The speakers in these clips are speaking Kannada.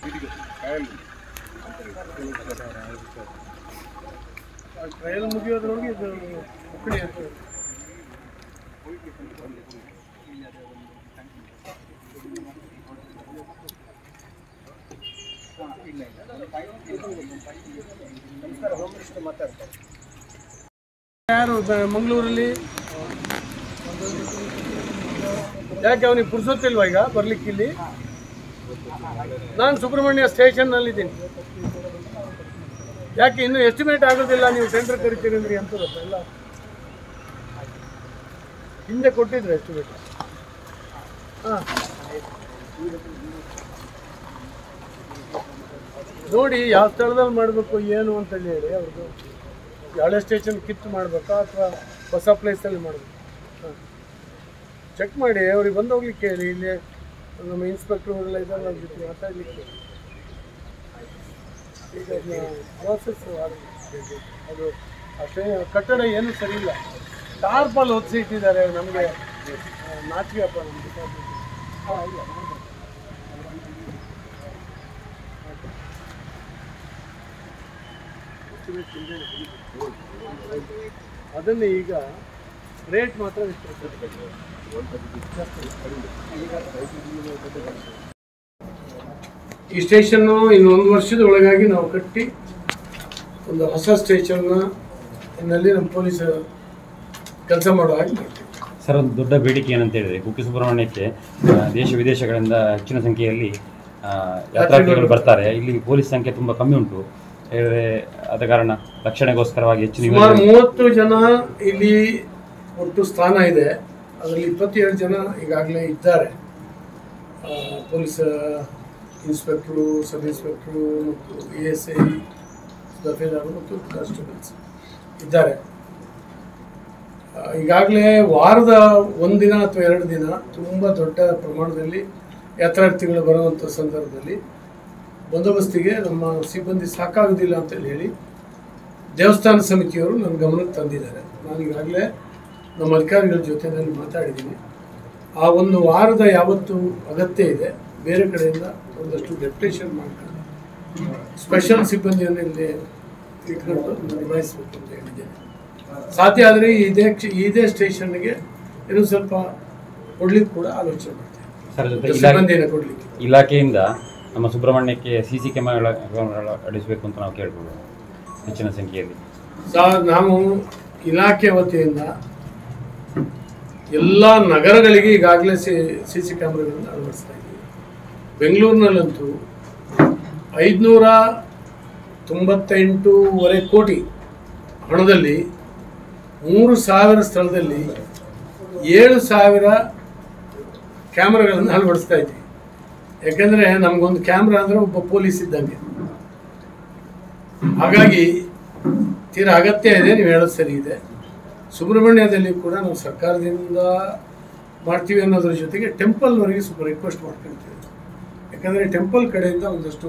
ಟ್ರಯಲ್ ಮುಗಿಯೋದ್ರೊಳಗೆ ಇದು ಪುಕ್ಕಡಿ ಅಂತ ಯಾರು ಬ- ಮಂಗಳೂರಲ್ಲಿ ಯಾಕೆ ಅವನಿಗೆ ಪುರ್ಸೊತ್ತಿಲ್ವಾ ಈಗ ಬರ್ಲಿಕ್ಕೆ ಇಲ್ಲಿ ನಾನು ಸುಬ್ರಹ್ಮಣ್ಯ ಸ್ಟೇಷನ್ನಲ್ಲಿದ್ದೀನಿ ಯಾಕೆ ಇನ್ನೂ ಎಸ್ಟಿಮೇಟ್ ಆಗೋದಿಲ್ಲ ನೀವು ಟೆಂಡರ್ ಕರಿತೀರಿ ಅಂದ್ರೆ ಅಂತ ಎಲ್ಲ ಹಿಂದೆ ಕೊಟ್ಟಿದ್ರೆ ಎಸ್ಟಿಮೇಟ್ ಹಾಂ ನೋಡಿ ಯಾವ ಸ್ಥಳದಲ್ಲಿ ಮಾಡಬೇಕು ಏನು ಅಂತೇಳಿ ಹೇಳಿ ಅವ್ರದ್ದು ಹಳೆ ಸ್ಟೇಷನ್ ಕಿತ್ತು ಮಾಡಬೇಕಾ ಅಥವಾ ಹೊಸ ಪ್ಲೇಸಲ್ಲಿ ಮಾಡಬೇಕು ಹಾಂ ಚೆಕ್ ಮಾಡಿ ಅವ್ರಿಗೆ ಬಂದು ಹೋಗ್ಲಿಕ್ಕೆ ಹೇಳಿ ಇಲ್ಲಿ ನಮ್ಮ ಇನ್ಸ್ಪೆಕ್ಟರ್ ಅವರೆಲ್ಲ ಇದ್ದಾರೆ ಅವ್ರ ಜೊತೆ ಮಾತಾಡಲಿಕ್ಕೆ ಈಗ ಪ್ರೋಸೆಸ್ ಅದು ಅಷ್ಟೇ ಕಟ್ಟಡ ಏನು ಸರಿ ಇಲ್ಲ ಟಾರ್ಪಲ್ ಹೊತ್ಸಿ ಇಟ್ಟಿದ್ದಾರೆ ನಮಗೆ ನಾಚಿಕೆ ಅಪ್ಪ ನಮ್ಮ ಡಿಪಾರ್ಟ್ಮೆಂಟ್ ಹಾಂ ಇಲ್ಲ ಅದನ್ನು ಈಗ ರೇಟ್ ಮಾತ್ರ ವಿಸ್ತರಿಸಬೇಕು. ಈ ಸ್ಟೇಷನ್ನು ಇನ್ನು ಒಂದು ವರ್ಷದ ಒಳಗಾಗಿ ನಾವು ಕಟ್ಟಿ ಒಂದು ಹೊಸ ಸ್ಟೇಷನ್ನ ನಲ್ಲಿ ನಮ್ಮ ಪೊಲೀಸ್ ಕೆಲಸ ಮಾಡೋ ಹಾಗೆ ಮಾಡ್ತೀವಿ ಸರ್ ಒಂದು ದೊಡ್ಡ ಬೇಡಿಕೆ ಏನಂತ ಹೇಳಿದ್ರೆ ಕುಕ್ಕೆ ಸುಬ್ರಹ್ಮಣ್ಯಕ್ಕೆ ಆ, ದೇಶ ವಿದೇಶಗಳಿಂದ ಹೆಚ್ಚಿನ ಸಂಖ್ಯೆಯಲ್ಲಿ ಆ, ಯಾತ್ರಾರ್ಥಿಗಳು ಬರ್ತಾರೆ ಇಲ್ಲಿ ಪೊಲೀಸ್ ಸಂಖ್ಯೆ ತುಂಬ ಕಮ್ಮಿ ಉಂಟು ಹೇಳಿದ್ರೆ ಆದ ಕಾರಣ ರಕ್ಷಣೆಗೋಸ್ಕರವಾಗಿ ಹೆಚ್ಚಿನ ಸುಮಾರು ಯೋಜನೆ- ಮೂವತ್ತು ಜನ ಇಲ್ಲಿ ಒಟ್ಟು ಸ್ಥಾನ ಇದೆ ಅದರಲ್ಲಿ ಇಪ್ಪತ್ತೇಳು ಜನ ಈಗಾಗಲೇ ಇದ್ದಾರೆ ಆ, ಪೊಲೀಸ್ ಇನ್ಸ್ಪೆಕ್ಟ್ರು ಸಬ್ ಇನ್ಸ್ಪೆಕ್ಟ್ರು ಮತ್ತು ಎ ಎಸ್ ಐ ದಫೇದಾರು ಮತ್ತು ಕಾನ್ಸ್ಟೇಬಲ್ಸ್ ಇದ್ದಾರೆ ಆ, ಈಗಾಗಲೇ ವಾರದ ಒಂದಿನ ಅಥವಾ ಎರಡು ದಿನ ತುಂಬ ದೊಡ್ಡ ಪ್ರಮಾಣದಲ್ಲಿ ಯಾತ್ರಾರ್ಥಿಗಳು ಬರುವಂಥ ಸಂದರ್ಭದಲ್ಲಿ ಬಂದೋಬಸ್ತಿಗೆ ನಮ್ಮ ಸಿಬ್ಬಂದಿ ಸಾಕಾಗೋದಿಲ್ಲ ಅಂತೇಳಿ ಹೇಳಿ ದೇವಸ್ಥಾನ ಸಮಿತಿಯವರು ನನ್ನ ಗಮನಕ್ಕೆ ತಂದಿದ್ದಾರೆ ನಾನು ಈಗಾಗಲೇ ನಮ್ಮ ಅಧಿಕಾರಿಗಳ ಜೊತೆನಲ್ಲಿ ಮಾತಾಡಿದ್ದೀನಿ ಆ ಒಂದು ವಾರದ ಯಾವತ್ತು ಅಗತ್ಯ ಇದೆ ಬೇರೆ ಕಡೆಯಿಂದ ಒಂದಷ್ಟು ಡೆಪ್ಟೇಷನ್ ಮಾಡ್ಕೊಂಡು ಸ್ಪೆಷಲ್ ಸಿಬ್ಬಂದಿಯನ್ನು ಇಲ್ಲಿ ಇಟ್ಕೊಂಡು ನಿಭಾಯಿಸಬೇಕು ಅಂತ ಹೇಳಿದ್ದೇನೆ ಸಾಧ್ಯ ಆದರೆ ಇದೇ ಕ್ಷ- ಇದೇ ಸ್ಟೇಷನ್ಗೆ ಇನ್ನೂ ಸ್ವಲ್ಪ ಕೊಡ್ಲಿಕ್ಕೆ ಕೂಡ ಆಲೋಚನೆ ಮಾಡ್ತೇನೆ ಸರ್ ಜೊತೆ ಇಲಾಖೆ ಸಿಬ್ಬಂದಿಯನ್ನು ಕೊಡಲಿಕ್ಕೆ ಇಲಾಖೆಯಿಂದ ನಮ್ಮ ಸುಬ್ರಹ್ಮಣ್ಯಕ್ಕೆ ಸಿ ಸಿ ಕ್ಯಾಮೆರಾ ಕ್ಯಾಮೆರಾ ಅಡಿಸಬೇಕು ಅಂತ ನಾವು ಕೇಳ್ಬೋದು ಹೆಚ್ಚಿನ ಸಂಖ್ಯೆಯಲ್ಲಿ ಸರ್ ನಾವು ಇಲಾಖೆ ವತಿಯಿಂದ ಎಲ್ಲ ನಗರಗಳಿಗೆ ಈಗಾಗಲೇ ಸಿ ಸಿ ಸಿ ಕ್ಯಾಮ್ರಾಗಳನ್ನು ಅಳವಡಿಸ್ತಾ ಇದ್ದೀವಿ ಬೆಂಗಳೂರಿನಲ್ಲಂತೂ ಐದುನೂರ ತೊಂಬತ್ತೆಂಟೂವರೆ ಕೋಟಿ ಹಣದಲ್ಲಿ ಮೂರು ಸಾವಿರ ಸ್ಥಳದಲ್ಲಿ ಏಳು ಸಾವಿರ ಕ್ಯಾಮ್ರಾಗಳನ್ನು ಅಳವಡಿಸ್ತಾ ಇದ್ದೀವಿ ಯಾಕೆಂದರೆ ನಮಗೊಂದು ಕ್ಯಾಮ್ರಾ ಅಂದರೆ ಒಬ್ಬ ಪೊಲೀಸ್ ಇದ್ದಂಗೆ ಹಾಗಾಗಿ ತೀರಾ ಅಗತ್ಯ ಇದೆ ನೀವು ಹೇಳೋದು ಸರಿ ಇದೆ ಸುಬ್ರಹ್ಮಣ್ಯದಲ್ಲಿ ಕೂಡ ನಾವು ಸರ್ಕಾರದಿಂದ ಮಾಡ್ತೀವಿ ಅನ್ನೋದ್ರ ಜೊತೆಗೆ ಟೆಂಪಲ್ವರೆಗೆ ಸ್ವಲ್ಪ ರಿಕ್ವೆಸ್ಟ್ ಮಾಡ್ಕೊಳ್ತೀವಿ ಯಾಕಂದರೆ ಟೆಂಪಲ್ ಕಡೆಯಿಂದ ಒಂದಷ್ಟು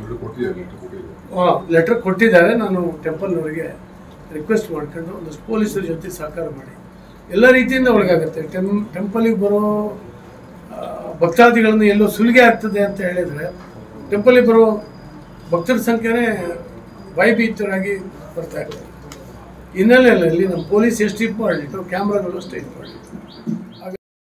ಲೆಟರ್ ಕೊಟ್ಟಿದ್ದಾರೆ ನಾನು ಟೆಂಪಲ್ವರೆಗೆ ರಿಕ್ವೆಸ್ಟ್ ಮಾಡ್ಕೊಂಡು ಒಂದಷ್ಟು ಪೊಲೀಸರ ಜೊತೆ ಸಹಕಾರ ಮಾಡಿ ಎಲ್ಲ ರೀತಿಯಿಂದ ಒಳಗಾಗುತ್ತೆ ಟೆಂ ಟೆಂಪಲಿಗೆ ಬರೋ ಆ, ಭಕ್ತಾದಿಗಳನ್ನು ಎಲ್ಲೋ ಸುಲಿಗೆ ಆಗ್ತದೆ ಅಂತ ಹೇಳಿದರೆ ಟೆಂಪಲಿಗೆ ಬರೋ ಭಕ್ತರ ಸಂಖ್ಯೆನೇ ಭಯಭೀತರಾಗಿ ಬರ್ತಾ ಇರ್ತಾರೆ ಹಿನ್ನೆಲೆಯಲ್ಲಿ ನಮ್ಮ ಪೊಲೀಸ್ ಎಷ್ಟು ಇಂಪಾರ್ಟೆಂಟು ಕ್ಯಾಮ್ರಾಗಳು ಅಷ್ಟೇ ಇಂಪಾರ್ಟೆಂಟ್